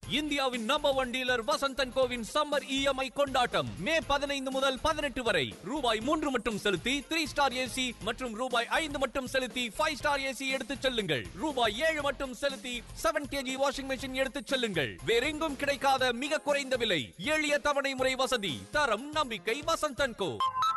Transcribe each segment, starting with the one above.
இந்தியாவின் number one dealer Vasanthan கோவின் summer EMI கொண்டாட்டம் மே பதினைந்து முதல் பதினெட்டு வரை ரூபாய் மூன்று மட்டும் செலுத்தி த்ரீ ஸ்டார் ஏசி மற்றும் ரூபாய் ஐந்து மட்டும் செலுத்தி ஃபைவ் ஸ்டார் ஏசி எடுத்துச் செல்லுங்கள் ரூபாய் ஏழு மட்டும் செலுத்தி செவன் கேஜி வாஷிங் மெஷின் எடுத்துச் செல்லுங்கள் வேறெங்கும் கிடைக்காத மிக குறைந்த விலை எளிய தவணை முறை வசதி தரம் நம்பிக்கை வசந்தன் கோ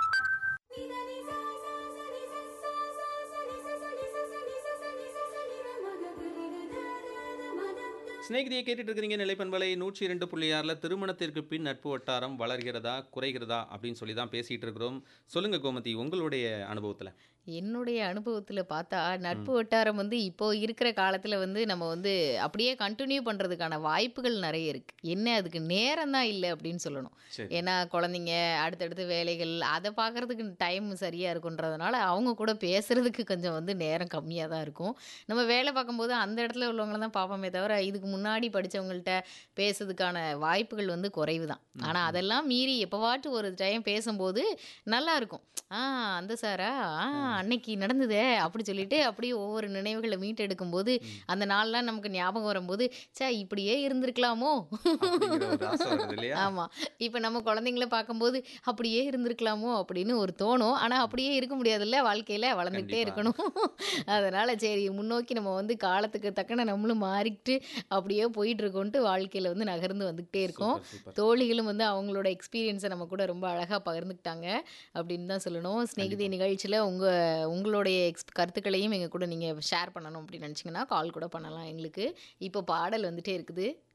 ஸ்நேகிதியை கேட்டுட்டு இருக்கிறீங்க நிலைப்பண்பலை நூற்றி இரண்டு புள்ளி ஆறில் திருமணத்திற்கு பின் நட்பு வட்டாரம் வளர்கிறதா குறைகிறதா அப்படின்னு சொல்லி தான் பேசிகிட்டு இருக்கிறோம் சொல்லுங்க கோமதி உங்களுடைய அனுபவத்தில் என்னுடைய அனுபவத்தில் பார்த்தா நட்பு வட்டாரம் வந்து இப்போ இருக்கிற காலத்தில் வந்து நம்ம வந்து அப்படியே கண்டினியூ பண்ணுறதுக்கான வாய்ப்புகள் நிறைய இருக்குது என்ன அதுக்கு நேரம் தான் இல்லை அப்படின்னு சொல்லணும் சரி. ஏன்னா குழந்தைங்க அடுத்தடுத்து வேலைகள் அதை பார்க்குறதுக்கு டைம் சரியாக இருக்குன்றதுனால அவங்க கூட பேசுகிறதுக்கு கொஞ்சம் வந்து நேரம் கம்மியாக தான் இருக்கும் நம்ம வேலை பார்க்கும்போது அந்த இடத்துல உள்ளவங்கள தான் பார்ப்போமே தவிர இதுக்கு முன்னாடி படித்தவங்கள்ட்ட பேசுறதுக்கான வாய்ப்புகள் வந்து குறைவு தான் ஆனால் அதெல்லாம் மீறி எப்போவாட்டு ஒரு டைம் பேசும்போது நல்லா இருக்கும் ஆ அந்த சாரா ஆ அன்னைக்கு நடந்ததே அப்படி சொல்லிட்டு அப்படியே ஒவ்வொரு நினைவுகளை மீட்டெடுக்கும் போது அந்த நாள்லாம் நமக்கு ஞாபகம் வரும்போது சே இப்படியே இருந்திருக்கலாமோ அப்படிங்கிற ஒரு ஆசை வருது இல்லையா ஆமாம் இப்போ நம்ம குழந்தைங்கள பார்க்கும்போது அப்படியே இருந்திருக்கலாமோ அப்படின்னு ஒரு தோணும் ஆனால் அப்படியே இருக்க முடியாதுல்ல வாழ்க்கையில் வளர்ந்துக்கிட்டே கண்டிப்பா. இருக்கணும் அதனால் சரி முன்னோக்கி நம்ம வந்து காலத்துக்கு தக்கன நம்மளும் மாறிக்கிட்டு அப்படியே போயிட்டு இருக்கோன்ட்டு வாழ்க்கையில் வந்து நகர்ந்து வந்துக்கிட்டே இருக்கோம் சூப்பர், சூப்பர். தோழிகளும் வந்து அவங்களோட எக்ஸ்பீரியன்ஸை நம்ம கூட ரொம்ப அழகாக பகிர்ந்துக்கிட்டாங்க அப்படின்னு தான் சொல்லணும் ஸ்நேகிதி நிகழ்ச்சியில் உங்கள் உங்களுடைய எக்ஸ் கருத்துக்களையும் எங்கள் கூட நீங்கள் ஷேர் பண்ணணும் அப்படின்னு நினச்சிங்கன்னா கால் கூட பண்ணலாம் எங்களுக்கு இப்போ பாடல் வந்துட்டே இருக்குது